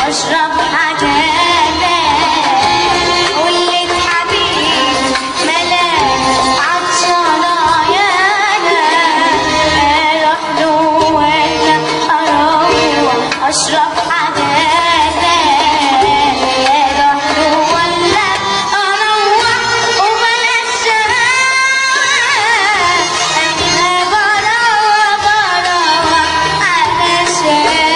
اشرب حاجانا قلت حبيبي ملاك عطشانة يانا اروح له ولا اروح اشرب حاجانا اروح له ولا اروح وبلاش شهوة انا بروح بروح علشان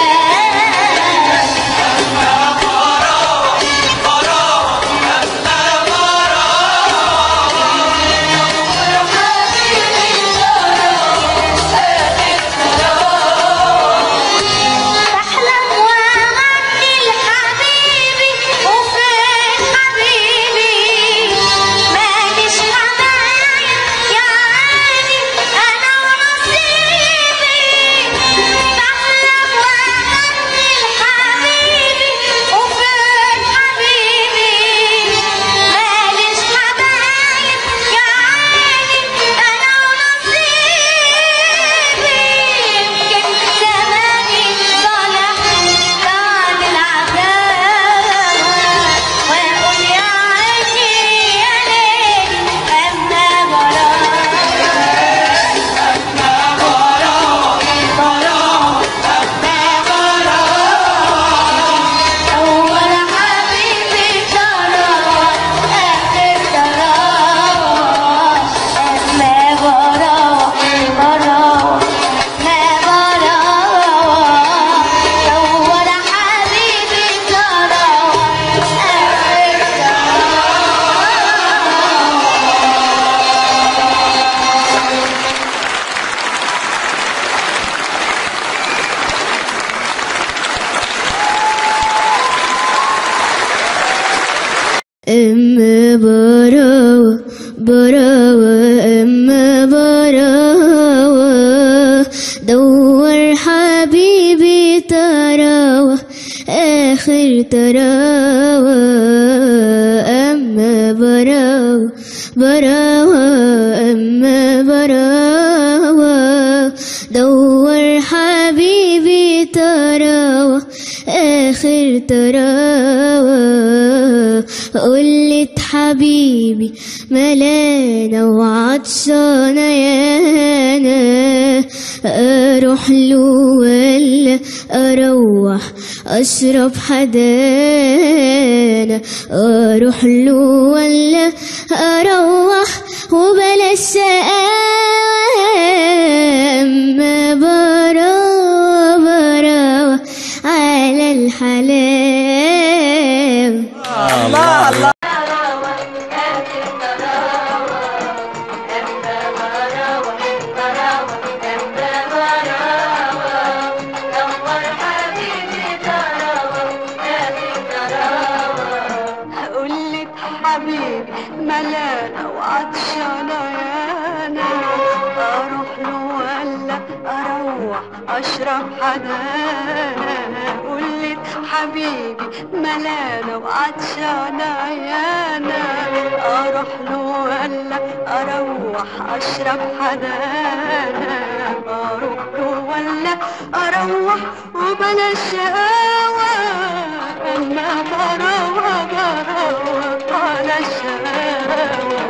بحلم واغني لحبيبي وفين حبيبي ماليش حبايب يا عيني انا ونصيبي بحلم واغني لحبيبي وفين حبيبي ماليش حبايب يا عيني انا ونصيبي يمكن زماني صالح بعد العذاب واقول يا عيني يا ليل اما أول حبيبي ترى آخر ترى ما براح براح ما براح أول حبيبي ترى آخر أما براوة براوة أما براوة دور حبيبي تراوة آخر تراوة أما براوة براوة أما براوة دور حبيبي تراوة آخر تراوة قلت حبيبي ملانا وعطشانة يانا أروح له ولا أروح أشرب حدانا أروح له ولا أروح وبلاش شقاوة أما براوة براوة على الحلاوة الله الله قلت حبيبي ملانة وعطشانة يانا أروح له ولا أروح أشرب حدانا قلت حبيبي ملانة وعطشانة يانا أروح له ولا أروح أشرب حدانا أروح له ولا أروح وبلاش شقاوة أما براوة براوة على الشقاوة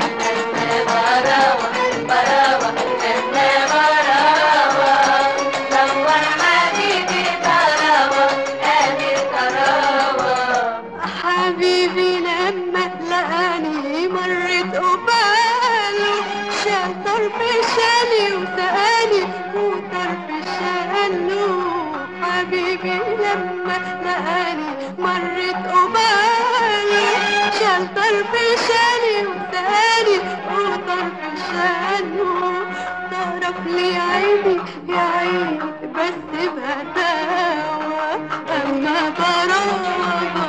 حبيبي لما لقاني مرت قباله شال طرف شالي وسقاني وطرف شاله حبيبي لما لقاني مرت قباله شال طرف شالي وسقاني وطرف شاله طرف لي عيني يا عيني بس بهداوة أما براوة